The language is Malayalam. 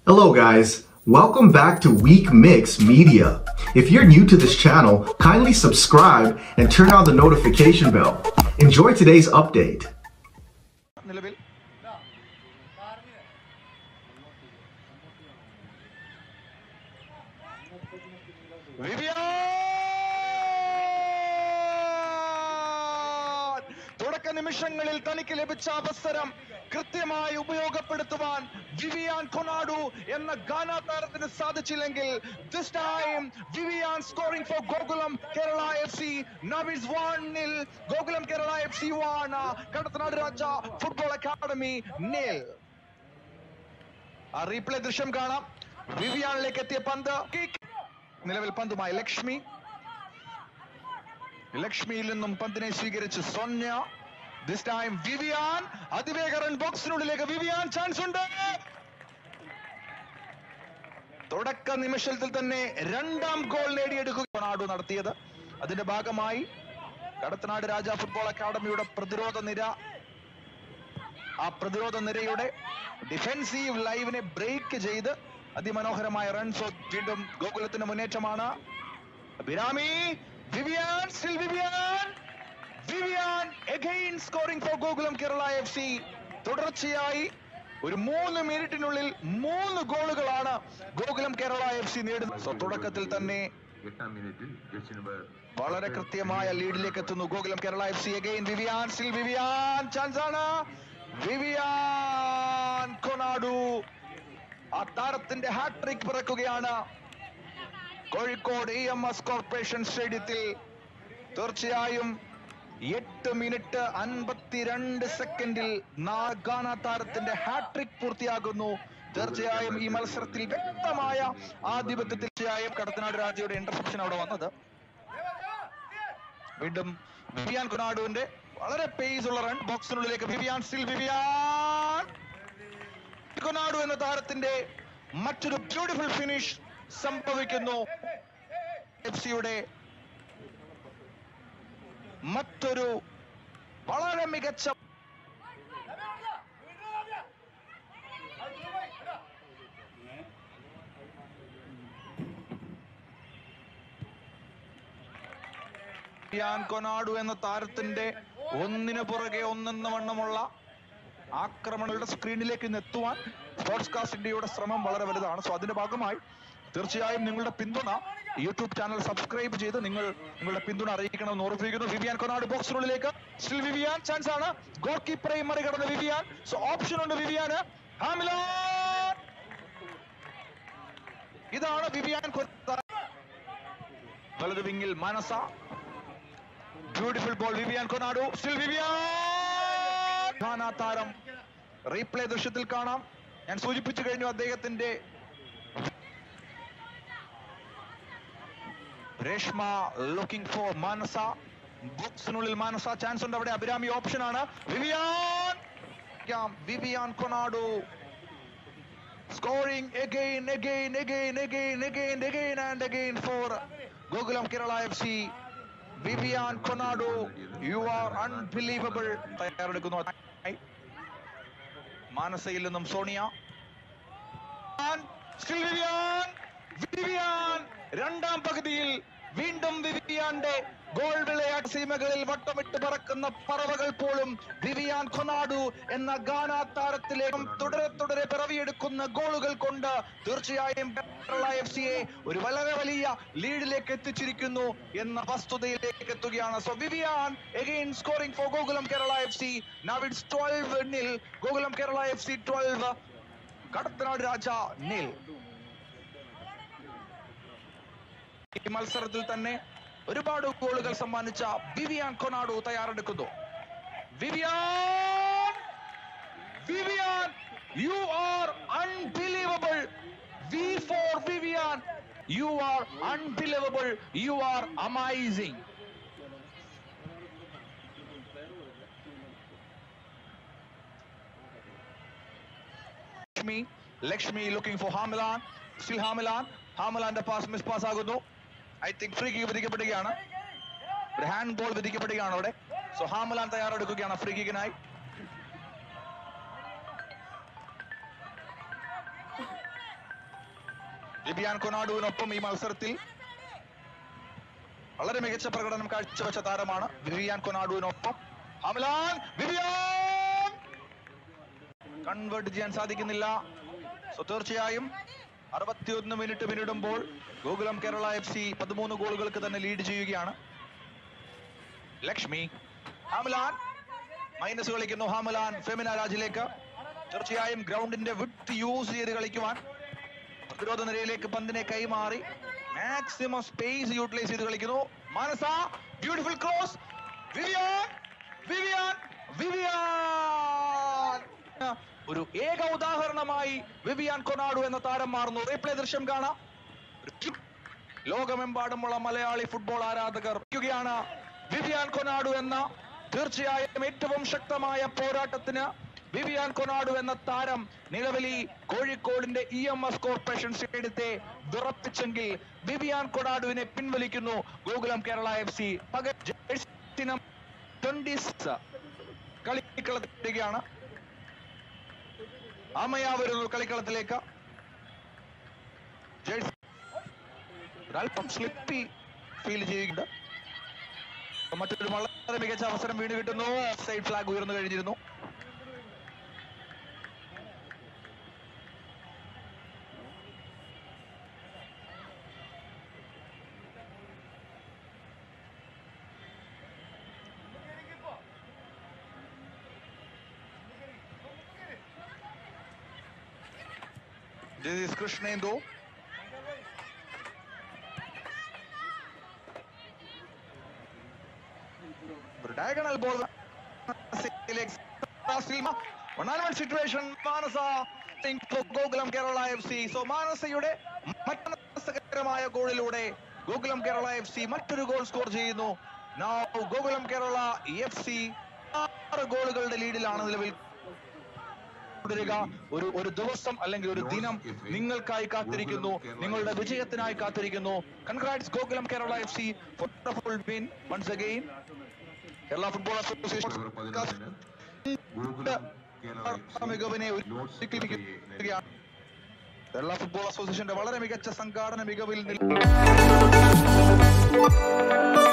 Hello guys, welcome back to Week Mix Media. If you're new to this channel, kindly subscribe and turn on the notification bell. Enjoy today's update. നിലവിൽ വിവിയാൻ! തുടക്ക നിമിഷങ്ങളിൽ തനിക്ക് ലഭിച്ച അവസരം കൃത്യമായി ഉപയോഗപ്പെടുത്തുവാൻ വിവിയാൻ കൊനാഡു എന്ന ഗാന താരത്തിന് സാധിച്ചില്ലെങ്കിൽ this time Vivian scoring for Gokulam Kerala F C നവിസ് വണ്ണിൽ Gokulam Kerala F C one Kadathanad Raja football academy നിൽ ആ റീപ്ലേ ദൃശ്യം കാണാം വിവിയാനിലേക്ക് എത്തിയ പന്ത് kick. നിലവിൽ പന്തുമായി ലക്ഷ്മി ലക്ഷ്മിയിൽ നിന്നും പന്തിനെ സ്വീകരിച്ച് സോന്യ ദിസ് ടൈം വിവിയാൻ അതിവേഗ റൺ ബോക്സിനുള്ളിലേക്ക് വിവിയാൻ ചാൻസ് ഉണ്ട് തുടക്ക നിമിഷത്തിൽ തന്നെ രണ്ടാം ഗോൾ നേടിയെടുക്കുക ആടു നടത്തിയത് അതിന്റെ ഭാഗമായി കടത്തനാട് രാജ ഫുട്ബോൾ അക്കാദമിയുടെ പ്രതിരോധ നിര ആ പ്രതിരോധ നിരയുടെ ഡിഫെൻസീവ് ലൈവിനെ ബ്രേക്ക് ചെയ്ത് അതിമനോഹരമായ റൺസ് വീണ്ടും ഗോകുലത്തിന്റെ മുന്നേറ്റമാണ് ബിരാമി Vivian still Vivian Vivian again scoring for Gokulam Kerala F C തുടർച്ചയായി ഒരു മൂന്ന് മിനിറ്റിനുള്ളിൽ മൂന്ന് ഗോളുകളാണ് ഗോകുലം കേരള എഫ് സി നേടുന്നത് So, തുടക്കത്തിൽ തന്നെ എട്ടാം മിനിറ്റിൽ ജസ്റ്റ് നമ്പർ വളരെ കൃത്യമായ ലീഡിലേക്ക് എത്തുന്നു Gokulam Kerala F C again Vivian still Vivian chance ആണ് വിവിയാൻ കൊനാഡു ആ താരത്തിന്റെ ഹാട്രിക് പിറക്കുകയാണ് Kozhikode E M S corporation സ്റ്റേഡിയത്തിൽ തീർച്ചയായും എട്ട് മിനിറ്റ് അൻപത്തിരണ്ട് സെക്കൻഡിൽ ഗാന താരത്തിന്റെ ഹാട്രിക് പൂർത്തിയാകുന്നു തീർച്ചയായും ഈ മത്സരത്തിൽ വ്യക്തമായ ആധിപത്യത്തിൽ തീർച്ചയായും കടത്തനാട് രാജയുടെ ഇന്റർസെപ്ഷൻ അവിടെ വന്നത് വീണ്ടും വിവിയാൻ കൊനാഡുവിന്റെ വളരെ പേസ് ഉള്ള റൺ ബോക്സിനുള്ളിലേക്ക് വിവിയാൻ സ്റ്റിൽ വിവിയാൻ കൊനാഡു എന്ന താരത്തിന്റെ മറ്റൊരു ബ്യൂട്ടിഫുൾ ഫിനിഷ് സംഭവിക്കുന്നു എഫ് സിയുടെ മറ്റൊരു വളരെ മികച്ച ിയാൻ കൊനാഡു എന്ന താരത്തിന്റെ ഒന്നിനു പുറകെ ഒന്നെന്ന വണ്ണമുള്ള ആക്രമണങ്ങളുടെ സ്ക്രീനിലേക്ക് ഇന്ന് എത്തുവാൻ സ്പോർട്സ് കാസ്റ്റ് ഇന്ത്യയുടെ ശ്രമം വളരെ വലുതാണ് സോ അതിന്റെ ഭാഗമായി തീർച്ചയായും നിങ്ങളുടെ പിന്തുണ യൂട്യൂബ് ചാനൽ സബ്സ്ക്രൈബ് ചെയ്ത് നിങ്ങൾ നിങ്ങളുടെ പിന്തുണ അറിയിക്കണമെന്ന് ഓർമ്മിപ്പിക്കുന്നു വിവിയാൻ കൊനാട് ബോക്സിനുള്ളിലേക്ക് സ്റ്റിൽ വിവിയാൻ ചാൻസ് ആണ് ഗോൾ കീപ്പറെയും മറികടന്ന് വിവിയാൻ സോ ഓപ്ഷൻ ഉണ്ട് വിവിയാന് ഹാമിലാൻ ഇതാണ് വിവിയാൻ കൊനാ- വലതു വിങ്ങിൽ Manasa beautiful ball Vivian Konadu still Vivian Ghana താരം റീപ്ലേ ദൃശ്യത്തിൽ കാണാം ഞാൻ സൂചിപ്പിച്ചു കഴിഞ്ഞു അദ്ദേഹത്തിന്റെ രേഷ്മ ലുക്കിംഗ് ഫോർ മാനസ ബോക്സിനുള്ളിൽ മാനസ ചാൻസ് ഉണ്ട് അവിടെ അഭിരാമി ഓപ്ഷൻ ആണ് Vivian Vivian Konadu scoring again again again again again again and again for Gokulam Kerala F C Vivian Konadu you are unbelievable തയ്യാറെടുക്കുന്നു മാനസയിൽ നിന്നും സോണിയ Still വിവിയാൻ വിവിയാൻ രണ്ടാം പകുതിയിൽ വീണ്ടും വിവിയാന്റെ ഗോൾ വിളയാട്ട് സീമകളിൽ വട്ടമിട്ട് പറക്കുന്ന പറവകൾ പോലും വിവിയാൻ കൊനാഡു എന്ന ഗാന താരത്തിലേക്കും തുടരെ തുടരെ പിറവിയെടുക്കുന്ന ഗോളുകൾ കൊണ്ട് തീർച്ചയായും കേരള എഫ് സിയെ ഒരു വളരെ വലിയ ലീഡിലേക്ക് എത്തിച്ചിരിക്കുന്നു എന്ന വസ്തുതയിലേക്ക് എത്തുകയാണ് so Vivian again scoring for Gokulam Kerala F C now it's twelve nil Gokulam Kerala F C twelve Kadathanad Raja nil ഈ മത്സരത്തിൽ തന്നെ ഒരുപാട് ഗോളുകൾ സമ്മാനിച്ച വിവിയാൻ കൊനാഡു തയ്യാറെടുക്കുന്നു Vivian Vivian you are unbelievable V for Vivian you are unbelievable you are amazing Lakshmi Lakshmi looking for Harmilan still Harmilan ഹാമിലാന്റെ പാസ് മിസ് പാസ് ആകുന്നു ഐ തിങ്ക് ഫ്രീ കിക്ക് വിധിക്കപ്പെടുകയാണ് ഒരു ഹാൻഡ് ബോൾ വിധിക്കപ്പെടുകയാണ് അവിടെ സോ ഹാമിലാൻ തയ്യാറെടുക്കുകയാണ് ഫ്രീ കിക്കിനായി ലിബിയാൻ കൊനാഡുവിനൊപ്പം ഈ മത്സരത്തിൽ വളരെ മികച്ച പ്രകടനം കാഴ്ചവെച്ച താരമാണ് വിവിയാൻ കൊനാഡുവിനൊപ്പം ഹമലാൻ വിവിയാൻ കൺവേർട്ട് ചെയ്യാൻ സാധിക്കുന്നില്ല സോ തീർച്ചയായും അറുപത്തിയൊന്ന് മിനിറ്റ് പിന്നിടുമ്പോൾ ഗോകുലം കേരള എഫ് സി പതിമൂന്ന് ഗോളുകൾക്ക് തന്നെ ലീഡ് ചെയ്യുകയാണ് ലക്ഷ്മി ഹാമലാൻ മൈനസ് കളിക്കുന്നു ഹാമലാൻ ഫെമിന രാജിലേക്ക് തീർച്ചയായും ഗ്രൗണ്ടിന്റെ വിട്ട് യൂസ് ചെയ്ത് കളിക്കുവാൻ പ്രതിരോധ നിരയിലേക്ക് പന്തിനെ കൈമാറി മാക്സിമം സ്പേസ് യൂട്ടിലൈസ് ചെയ്ത് കളിക്കുന്നു Manasa beautiful cross Vivian Vivian Vivian ഒരു ഏക ഉദാഹരണമായി വിവിയാൻ കൊനാഡു എന്ന താരം മാറുന്നു റീപ്ലേ ദൃശ്യം കാണാം ലോകമെമ്പാടുമുള്ള മലയാളി ഫുട്ബോൾ ആരാധകർ ാണ് വിവിയാൻ കൊനാഡു എന്ന തീർച്ചയായും ഏറ്റവും ശക്തമായ പോരാട്ടത്തിന് വിവിയാൻ കൊനാഡു എന്ന താരം നിലവിൽ ഈ കോഴിക്കോടിന്റെ ഇ എം എസ് കോർപ്പറേഷൻ സ്റ്റേഡിയത്തെ വിറപ്പിച്ചെങ്കിൽ വിവിയാൻ കൊനാഡുവിനെ പിൻവലിക്കുന്നു ഗോകുലം കേരള എഫ് സി പകരം ട്വന്റി കളിക്കളത്തിലാണ് അമയ വരുന്നു കളിക്കളത്തിലേക്ക് ജേഴ്സി ഒരല്പം സ്ലിപ്പി ഫീൽ ചെയ്യുന്നുണ്ട് മറ്റൊരു വളരെ മികച്ച അവസരം വീണ് കിട്ടുന്നു സൈഡ് ഫ്ലാഗ് ഉയർന്നു കഴിഞ്ഞിരുന്നു ജഗദീഷ് കൃഷ്ണേന്ദു ഒരു ഡയഗണൽ ബോൾ ഒന്നാം situation Manasa Gokulam Kerala F C so മാനസയുടെ മറ്റകരമായ ഗോളിലൂടെ ഗോകുലം കേരള എഫ് സി മറ്റൊരു ഗോൾ സ്കോർ ചെയ്യുന്നു Now Gokulam Kerala F C ആറ് ഗോളുകളുടെ ലീഡിലാണ് നിലവിൽ തുടരുക ഒരു ഒരു ദിവസം അല്ലെങ്കിൽ ഒരു ദിനം നിങ്ങൾക്കായി കാത്തിരിക്കുന്നു നിങ്ങളുടെ വിജയത്തിനായി കാത്തിരിക്കുന്നു congrats Gokulam Kerala F C full win once again Kerala football association October പതിനാലിന് ഗോകുലം കേരള എഫ് സി മികവിനെ ലോർഡ്സ് ഒരുക്കിയിരിക്കുകയാണ്. ട്രോഫിയെ കേരള ഫുട്ബോൾ അസോസിയേഷന്റെ വളരെ മികച്ച സംഘാടന മികവിൽ നിൽ